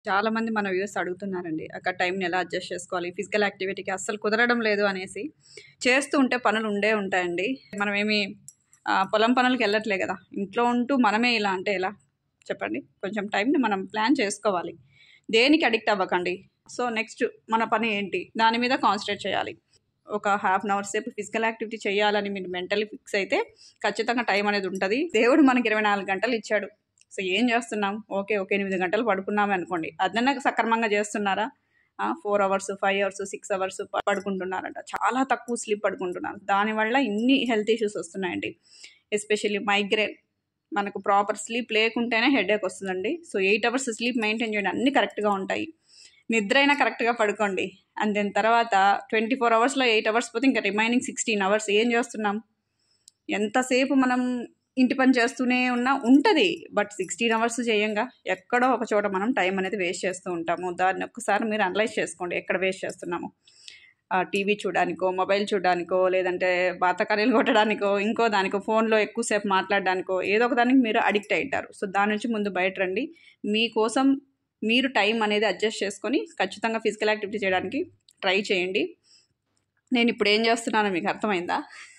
చాలా మంది మన వ్యూస్ అడుగుతున్నారండి అక్కడ టైంని ఎలా అడ్జస్ట్ చేసుకోవాలి ఫిజికల్ యాక్టివిటీకి అస్సలు కుదరడం లేదు అనేసి చేస్తూ ఉంటే పనులు ఉండే ఉంటాయండి మనం ఏమి ఆ, పొలం పనులకి వెళ్ళట్లే కదా ఇంట్లో ఉంటూ మనమే ఇలా అంటే ఎలా చెప్పండి కొంచెం టైంని మనం ప్లాన్ చేసుకోవాలి దేనికి అడిక్ట్ అవ్వకండి సో నెక్స్ట్ మన పని ఏంటి దాని మీద కాన్సన్ట్రేట్ చేయాలి ఒక హాఫ్ అన్ అవర్ సేపు ఫిజికల్ యాక్టివిటీ చేయాలని మీరు మెంటలీ ఫిక్స్ అయితే ఖచ్చితంగా టైం అనేది ఉంటుంది దేవుడు మనకి ఇరవై నాలుగు గంటలు ఇచ్చాడు సో ఏం చేస్తున్నాం ఓకే ఓకే ఎనిమిది గంటలు పడుకున్నామే అనుకోండి అదన్నా సక్రమంగా చేస్తున్నారా four hours five hours six hours పడుకుంటున్నారంట చాలా తక్కువ స్లీప్ పడుకుంటున్నారు దానివల్ల ఇన్ని హెల్త్ ఇష్యూస్ వస్తున్నాయండి ఎస్పెషల్లీ మైగ్రేన్ మనకు ప్రాపర్ స్లీప్ లేకుంటేనే హెడేక్ వస్తుందండి so eight hours sleep maintain చేయండి అన్నీ కరెక్ట్గా ఉంటాయి నిద్ర అయినా కరెక్ట్గా పడుకోండి అండ్ దాని తర్వాత ట్వంటీ ఫోర్ అవర్స్లో ఎయిట్ అవర్స్ పోతే ఇంకా రిమైనింగ్ సిక్స్టీన్ అవర్స్ ఏం చేస్తున్నాం ఎంతసేపు మనం ఇంటి పని చేస్తూనే ఉన్నా ఉంటుంది బట్ సిక్స్టీన్ అవర్స్ చేయంగా ఎక్కడో ఒక చోట మనం టైం అనేది వేస్ట్ చేస్తూ ఉంటాము దాన్ని ఒక్కసారి మీరు అనలైజ్ చేసుకోండి ఎక్కడ వేస్ట్ చేస్తున్నాము టీవీ చూడడానికో మొబైల్ చూడడానికో లేదంటే బాతకారీలు కొట్టడానికో ఇంకో దానికో ఫోన్లో ఎక్కువసేపు మాట్లాడడానికో ఏదో ఒక దానికి మీరు అడిక్ట్ అయింటారు సో దాని నుంచి ముందు బయట రండి మీకోసం మీరు టైం అనేది అడ్జస్ట్ చేసుకొని ఖచ్చితంగా ఫిజికల్ యాక్టివిటీ చేయడానికి ట్రై చేయండి నేను ఇప్పుడు ఏం చేస్తున్నానో మీకు అర్థమైందా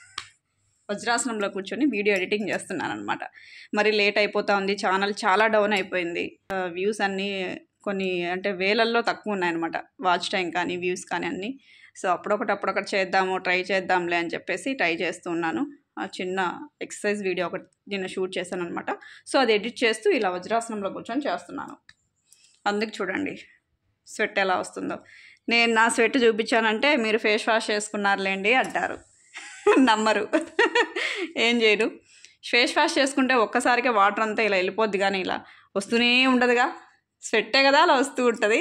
వజ్రాసనంలో కూర్చొని వీడియో ఎడిటింగ్ చేస్తున్నాను అనమాట మరి లేట్ అయిపోతా ఉంది ఛానల్ చాలా డౌన్ అయిపోయింది వ్యూస్ అన్నీ కొన్ని అంటే వేలల్లో తక్కువ ఉన్నాయన్నమాట వాచ్ టైం కానీ వ్యూస్ కానీ అన్నీ సో అప్పుడొకటి అప్పుడొకటి చేద్దాము ట్రై చేద్దాంలే అని చెప్పేసి ట్రై చేస్తున్నాను ఆ చిన్న ఎక్సర్సైజ్ వీడియో ఒకటి నిన్న షూట్ చేశాను అనమాట సో అది ఎడిట్ చేస్తూ ఇలా వజ్రాసనంలో కూర్చొని చేస్తున్నాను అందుకు చూడండి స్వెట్ ఎలా వస్తుందో నేను నా స్వెట్ చూపించానంటే మీరు ఫేస్ వాష్ చేసుకున్నారులేండి అంటారు నమ్మరు ఏం చేయరు ఫేస్ వాష్ చేసుకుంటే ఒక్కసారిగా వాటర్ అంతా ఇలా వెళ్ళిపోద్ది కానీ ఇలా వస్తూనే ఉండదుగా స్వెట్టే కదా అలా వస్తూ ఉంటుంది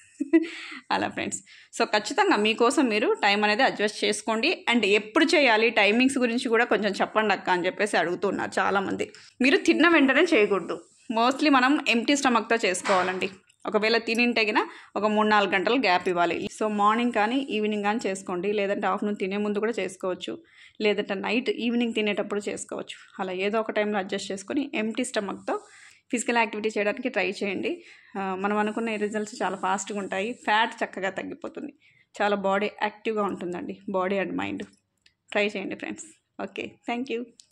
అలా ఫ్రెండ్స్ సో ఖచ్చితంగా మీకోసం మీరు టైం అనేది అడ్జస్ట్ చేసుకోండి అండ్ ఎప్పుడు చేయాలి టైమింగ్స్ గురించి కూడా కొంచెం చెప్పండి అక్క అని చెప్పేసి అడుగుతున్నారు చాలామంది మీరు తిన్న వెంటనే చేయకూడదు మోస్ట్లీ మనం ఎంటీ స్టమక్తో చేసుకోవాలండి ఒకవేళ తినింటగిన ఒక మూడు నాలుగు గంటలు గ్యాప్ ఇవ్వాలి సో మార్నింగ్ కానీ ఈవినింగ్ కానీ చేసుకోండి లేదంటే ఆఫ్టర్నూన్ తినే ముందు కూడా చేసుకోవచ్చు లేదంటే నైట్ ఈవినింగ్ తినేటప్పుడు చేసుకోవచ్చు అలా ఏదో ఒక టైంలో అడ్జస్ట్ చేసుకొని ఎంటీ స్టమక్తో ఫిజికల్ యాక్టివిటీ చేయడానికి ట్రై చేయండి ఆ, మనం అనుకున్న రిజల్ట్స్ చాలా ఫాస్ట్గా ఉంటాయి ఫ్యాట్ చక్కగా తగ్గిపోతుంది చాలా బాడీ యాక్టివ్గా ఉంటుందండి బాడీ అండ్ మైండ్ ట్రై చేయండి ఫ్రెండ్స్ ఓకే థ్యాంక్ యూ